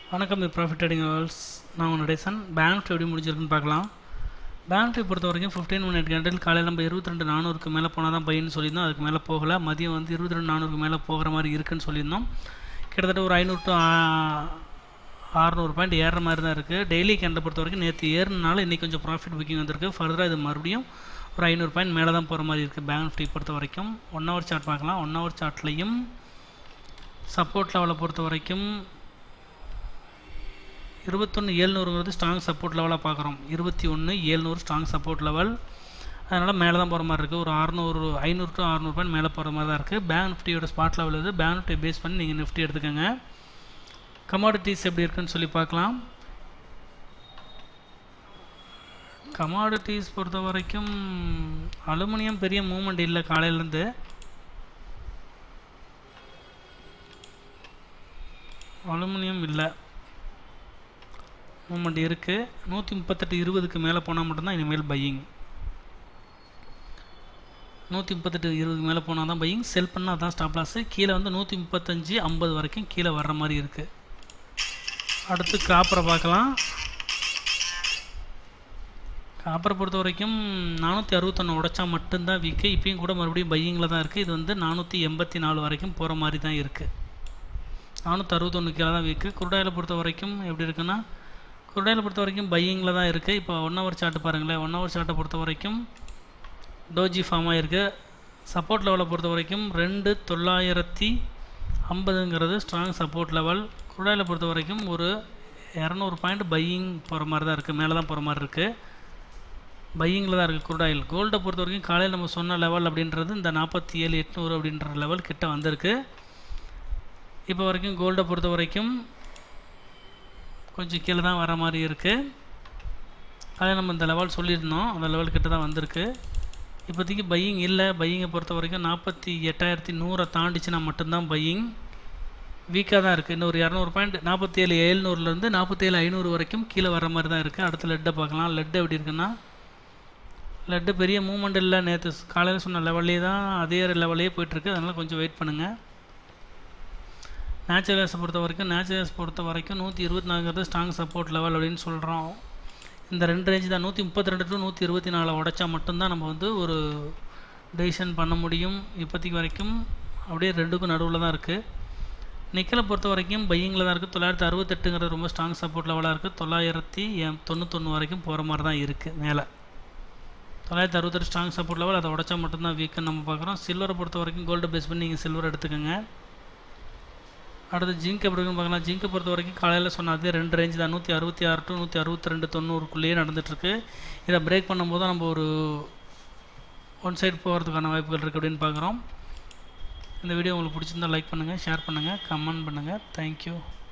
வணக்கம் இது profit trading வேர்ல்ஸ் நான் உங்கள் நடேசன் பேங்க் எப்படி முடிஞ்சிருக்குன்னு பார்க்கலாம் பேங்க் பொறுத்த வரைக்கும் ஃபிஃப்டீன் மினிட் கேண்டில் காலையில் நம்ம இருபத்தி ரெண்டு நானூறுக்கு மேலே போனால் தான் பையன்னு சொல்லியிருந்தோம் அதுக்கு மேலே போகலை மதியம் வந்து இருபத்தி ரெண்டு நானூறுக்கு மேலே போகிற மாதிரி இருக்குன்னு சொல்லியிருந்தோம் கிட்டத்தட்ட ஒரு ஐநூறு டு அறநூறு பாயிண்ட் ஏறுற மாதிரி தான் இருக்குது டெய்லி கேண்டை பொறுத்த வரைக்கும் நேற்று ஏறினால இன்றைக்கி கொஞ்சம் ப்ராஃபிட் புக்கிங் வந்திருக்கு ஃபர்தராக இது மறுபடியும் ஒரு ஐநூறு பாயிண்ட் மேலே தான் போகிற மாதிரி இருக்குது பேங்க் நிஃப்டி பொறுத்த வரைக்கும் ஒன் ஹவர் சார்ட் பார்க்கலாம் ஒன் ஹவர் சார்ட்லேயும் சப்போர்ட் லெவலை பொறுத்த வரைக்கும் இருபத்தொன்று ஏழ்நூறுங்கிறது ஸ்ட்ராங் சப்போர்ட் லெவலாக பார்க்குறோம் இருபத்தி ஒன்று ஏழ்நூறு ஸ்ட்ராங் சப்போர்ட் லெவல் அதனால் மேலே தான் போகிற மாதிரி இருக்குது ஒரு அறநூறு ஐநூறு டு அறநூறு பாயிண்ட் மேலே போகிற மாதிரி தான் இருக்குது பேங்க் நிஃப்டியோட ஸ்பாட் லெவல் இது பேங்க் நிஃப்டி பேஸ் பண்ணி நீங்கள் நிஃப்டி எடுத்துக்கோங்க கமாடிட்டிஸ் எப்படி இருக்குன்னு சொல்லி பார்க்கலாம் கமாடிட்டிஸ் பொறுத்த வரைக்கும் அலுமினியம் பெரிய மூமெண்ட் இல்லை காலையிலேருந்து அலுமினியம் இல்லை மூமெண்ட் இருக்குது நூற்றி முப்பத்தெட்டு இருபதுக்கு மேலே போனால் மட்டும்தான் இனிமேல் பையிங் நூற்றி முப்பத்தெட்டு இருபதுக்கு மேலே போனால் தான் பையிங் செல் பண்ணால் தான் ஸ்டாப் லாஸு கீழே வந்து நூற்றி முப்பத்தஞ்சு ஐம்பது வரைக்கும் கீழே வர்ற மாதிரி இருக்குது அடுத்து காப்பரை பார்க்கலாம் காப்பரை பொறுத்த வரைக்கும் நானூற்றி அறுபத்தொன்று உடைச்சா மட்டும்தான் வீக்கு இப்பயும் கூட மறுபடியும் பையிங்கில் தான் இருக்குது இது வந்து நானூற்றி எண்பத்தி நாலு வரைக்கும் போகிற மாதிரி தான் இருக்குது நானூற்றி அறுபத்தொன்று கீழே தான் வீக்கு குருடாயில் பொறுத்த வரைக்கும் எப்படி இருக்குன்னா குருடாயில் பொறுத்த வரைக்கும் பையிங்கில் தான் இருக்குது இப்போ ஒன் ஹவர் சார்ட்டு பாருங்களேன் ஒன் ஹவர் சார்ட்டை பொறுத்த வரைக்கும் டோஜி ஃபார்ம் ஆகிருக்கு சப்போர்ட் லெவலை பொறுத்த வரைக்கும் ரெண்டு தொள்ளாயிரத்தி ஐம்பதுங்கிறது ஸ்ட்ராங் சப்போர்ட் லெவல் குருடாயில் பொறுத்த வரைக்கும் ஒரு இரநூறு பாயிண்ட் பையிங் போகிற மாதிரி தான் இருக்குது மேலே தான் போகிற மாதிரி இருக்குது பையிங்கில் தான் இருக்குது குருடாயில் கோல்டை பொறுத்த வரைக்கும் காலையில் நம்ம சொன்ன லெவல் அப்படின்றது இந்த நாற்பத்தி ஏழு எட்நூறு அப்படின்ற லெவல் கிட்ட வந்திருக்கு இப்போ வரைக்கும் கோல்டை பொறுத்த வரைக்கும் கொஞ்சம் கீழே தான் வர மாதிரி இருக்குது அதே நம்ம இந்த லெவல் சொல்லியிருந்தோம் அந்த லெவல் கிட்ட தான் வந்திருக்கு இப்போதைக்கு பையிங் இல்லை பையிங்கை பொறுத்த வரைக்கும் நாற்பத்தி எட்டாயிரத்தி நூறை தாண்டிச்சுன்னா மட்டும்தான் பையிங் வீக்காக தான் இருக்குது இன்னொரு இரநூறு பாயிண்ட் நாற்பத்தி ஏழு ஏழ்நூறுலேருந்து நாற்பத்தேழு ஐநூறு வரைக்கும் கீழே வர மாதிரி தான் இருக்குது அடுத்த லெட்டை பார்க்கலாம் லெட்டு எப்படி இருக்குன்னா லெட்டு பெரிய மூமெண்ட் இல்லை நேற்று காலையில் சொன்ன லெவல்லே தான் அதே லெவலே போயிட்டுருக்கு அதனால் கொஞ்சம் வெயிட் பண்ணுங்கள் நேச்சுரல் கேஸை பொறுத்த வரைக்கும் நேச்சுரல் கேஸ் பொறுத்த வரைக்கும் நூற்றி இருபத்தி நாலுங்கிறது ஸ்ட்ராங் சப்போர்ட் லெவல் அப்படின்னு சொல்கிறோம் இந்த ரெண்டு ரேஞ்சு தான் நூற்றி முப்பத்தி ரெண்டு டு நூற்றி இருபத்தி நாலு உடைச்சா மட்டும்தான் நம்ம வந்து ஒரு டெசிஷன் பண்ண முடியும் இப்போதைக்கு வரைக்கும் அப்படியே ரெண்டுக்கும் நடுவில் தான் இருக்குது நிக்கலை பொறுத்த வரைக்கும் பையிங்கில் தான் இருக்குது தொள்ளாயிரத்தி அறுபத்தெட்டுங்கிறது ரொம்ப ஸ்ட்ராங் சப்போர்ட் லெவலாக இருக்குது தொள்ளாயிரத்தி தொண்ணூத்தொன்று வரைக்கும் போகிற மாதிரி தான் இருக்குது மேலே தொள்ளாயிரத்தி அறுபத்தெட்டு ஸ்ட்ராங் சப்போர்ட் லெவல் அதை உடச்சா மட்டும்தான் வீக்குன்னு நம்ம பார்க்குறோம் சில்வரை பொறுத்த வரைக்கும் கோல்டு பேஸ் பண்ணி நீங்கள் சில்வர் எடுத்துக்கோங்க அடுத்து ஜிங்க் எப்படி இருக்குன்னு பார்க்கலாம் ஜிங்கை பொறுத்த வரைக்கும் காலையில் சொன்ன அதே ரெண்டு ரேஞ்சு தான் நூற்றி அறுபத்தி ஆறு டு நூற்றி அறுபத்தி ரெண்டு தொண்ணூறுக்குள்ளேயே நடந்துகிட்ருக்கு இதை பிரேக் பண்ணும்போது தான் நம்ம ஒரு ஒன் சைடு போகிறதுக்கான வாய்ப்புகள் இருக்குது அப்படின்னு பார்க்குறோம் இந்த வீடியோ உங்களுக்கு பிடிச்சிருந்தால் லைக் பண்ணுங்கள் ஷேர் பண்ணுங்கள் கமெண்ட் பண்ணுங்கள் தேங்க்யூ